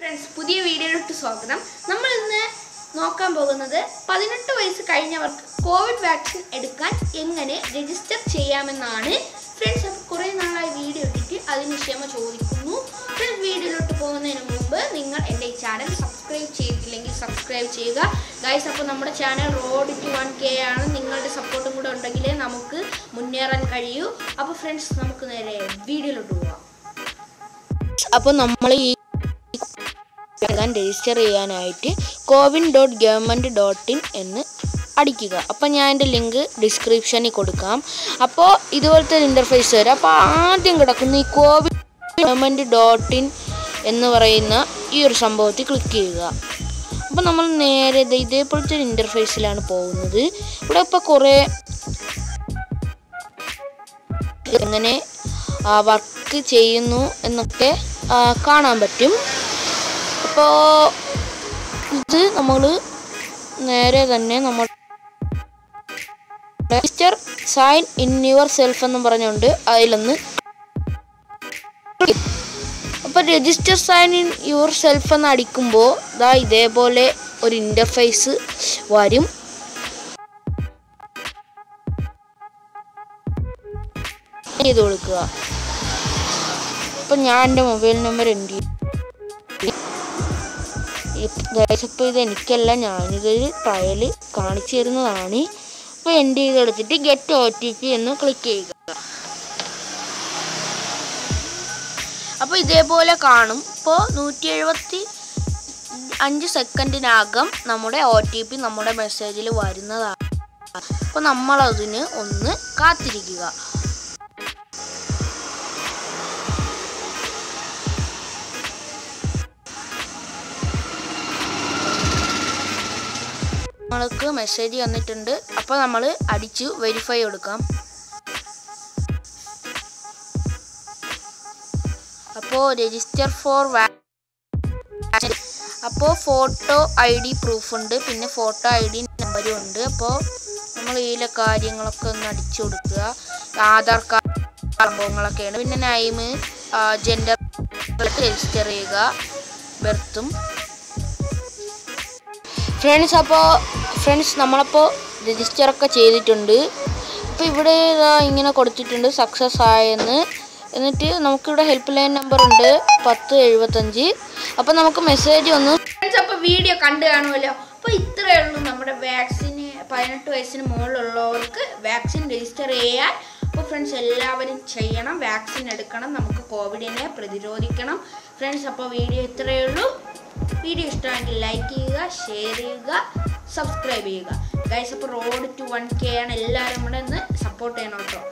friends പുതിയ വീഡിയോയിലോട്ട് സ്വാഗതം നമ്മൾ ഇന്ന് നോക്കാൻ പോകുന്നത് പതിനെട്ട് വയസ്സ് കഴിഞ്ഞവർക്ക് കോവിഡ് വാക്സിൻ എടുക്കാൻ എങ്ങനെ രജിസ്റ്റർ ചെയ്യാമെന്നാണ് ഫ്രണ്ട്സ് അപ്പോൾ കുറേ നാളായി വീഡിയോ ഇട്ടിട്ട് അതിന് ക്ഷമ ചോദിക്കുന്നു ഫ്രണ്ട്സ് വീഡിയോയിലോട്ട് പോകുന്നതിന് മുമ്പ് നിങ്ങൾ എൻ്റെ ഈ ചാനൽ സബ്സ്ക്രൈബ് ചെയ്തിട്ടില്ലെങ്കിൽ സബ്സ്ക്രൈബ് ചെയ്യുക ഗൈസ് അപ്പോൾ നമ്മുടെ channel road to one K ആണ് നിങ്ങളുടെ സപ്പോർട്ടും കൂടെ ഉണ്ടെങ്കിലേ നമുക്ക് മുന്നേറാൻ കഴിയൂ അപ്പോൾ ഫ്രണ്ട്സ് നമുക്ക് നേരെ വീഡിയോയിലോട്ട് പോകാം അപ്പോൾ നമ്മൾ ഈ എടുക്കാൻ രജിസ്റ്റർ ചെയ്യാനായിട്ട് CoWIN dot government dot in എന്ന് അടിക്കുക അപ്പോൾ ഞാൻ എൻ്റെ ലിങ്ക് ഡിസ്ക്രിപ്ഷനിൽ കൊടുക്കാം അപ്പോൾ ഇതുപോലത്തെ ഒരു ഇൻ്റർഫേസ് വരും അപ്പോൾ ആദ്യം കിടക്കുന്ന ഈ കോവിൻ ഗവൺമെൻറ് ഡോട്ട് ഇൻ എന്ന് പറയുന്ന ഈ ഒരു സംഭവത്തിൽ ക്ലിക്ക് ചെയ്യുക അപ്പോൾ നമ്മൾ നേരെ ദേ ഇതേപോലത്തെ ഒരു ഇൻ്റർഫേസിലാണ് പോകുന്നത് ഇവിടെ ഇപ്പോൾ കുറേ എങ്ങനെ വർക്ക് ചെയ്യുന്നു എന്നൊക്കെ ആ, കാണാൻ പറ്റും അപ്പോൾ ഇത് നമ്മൾ നേരെ തന്നെ നമ്മൾ register sign in yourself എന്നും പറഞ്ഞുകൊണ്ട് അതിലൊന്ന് അപ്പോൾ register sign in yourself എന്ന് അടിക്കുമ്പോൾ ദാ ഇതേപോലെ ഒരു ഇൻ്റർഫേസ് വരും ചെയ്ത് കൊടുക്കുക ഇപ്പം ഞാൻ എൻ്റെ മൊബൈൽ നമ്പർ എൻ്റെ ഇപ്പോൾ ഇത് എനിക്കല്ല ഞാനിതൊരു ട്രയൽ കാണിച്ചു തരുന്നതാണ് അപ്പോൾ എൻ്റെ ചെയ്തെടുത്തിട്ട് ഗെറ്റ് ഒ ടി പി എന്ന് ക്ലിക്ക് ചെയ്യുക അപ്പോൾ ഇതേപോലെ കാണും ഇപ്പോൾ നൂറ്റി എഴുപത്തി അഞ്ച് സെക്കൻഡിനകം നമ്മുടെ ഒ ടി പി നമ്മുടെ മെസ്സേജിൽ വരുന്നതാണ് അപ്പോൾ നമ്മളതിന് ഒന്ന് കാത്തിരിക്കുക നമ്മൾക്ക് മെസ്സേജ് വന്നിട്ടുണ്ട് അപ്പോൾ നമ്മൾ അടിച്ചു വെരിഫൈ കൊടുക്കാം അപ്പോൾ രജിസ്റ്റർ ഫോർ അപ്പോൾ ഫോട്ടോ ഐ ഡി പ്രൂഫ് ഉണ്ട് പിന്നെ ഫോട്ടോ ഐ ഡി നമ്പരും ഉണ്ട് അപ്പോൾ നമ്മൾ ഇതിലെ കാര്യങ്ങളൊക്കെ ഒന്ന് അടിച്ചു കൊടുക്കുക ആധാർ കാർഡ് സംഭവങ്ങളൊക്കെയാണ് പിന്നെ നൈം ജെൻഡർ രജിസ്റ്റർ ചെയ്യുക ബർത്തും ഫ്രണ്ട്സ് അപ്പോൾ ഫ്രണ്ട്സ് നമ്മളപ്പോൾ രജിസ്റ്റർ ഒക്കെ ചെയ്തിട്ടുണ്ട് അപ്പോൾ ഇവിടെ ഇതാ ഇങ്ങനെ കൊടുത്തിട്ടുണ്ട് സക്സസ് ആയെന്ന് എന്നിട്ട് നമുക്കിവിടെ ഹെൽപ്പ് ലൈൻ നമ്പർ ഉണ്ട് പത്ത് എഴുപത്തഞ്ച് അപ്പോൾ നമുക്ക് മെസ്സേജ് ഒന്ന് ഫ്രണ്ട്സ് അപ്പോൾ വീഡിയോ കണ്ടു കാണുമല്ലോ അപ്പോൾ ഇത്രയേ ഉള്ളൂ നമ്മുടെ വാക്സിന് പതിനെട്ട് വയസ്സിന് മുകളിലുള്ളവർക്ക് വാക്സിൻ രജിസ്റ്റർ ചെയ്യാൻ അപ്പോൾ ഫ്രണ്ട്സ് എല്ലാവരും ചെയ്യണം വാക്സിൻ എടുക്കണം നമുക്ക് കോവിഡിനെ പ്രതിരോധിക്കണം ഫ്രണ്ട്സ് അപ്പോൾ വീഡിയോ ഇത്രയേ ഉള്ളൂ വീഡിയോ ഇഷ്ടമെങ്കിൽ ലൈക്ക് ചെയ്യുക ഷെയർ ചെയ്യുക സബ്സ്ക്രൈബ് ചെയ്യുക ഗൈസ് അപ്പോൾ റോഡ് ടു വൺ കെ ആണ് എല്ലാവരും കൂടെ ഒന്ന് സപ്പോർട്ട് ചെയ്യണം കേട്ടോ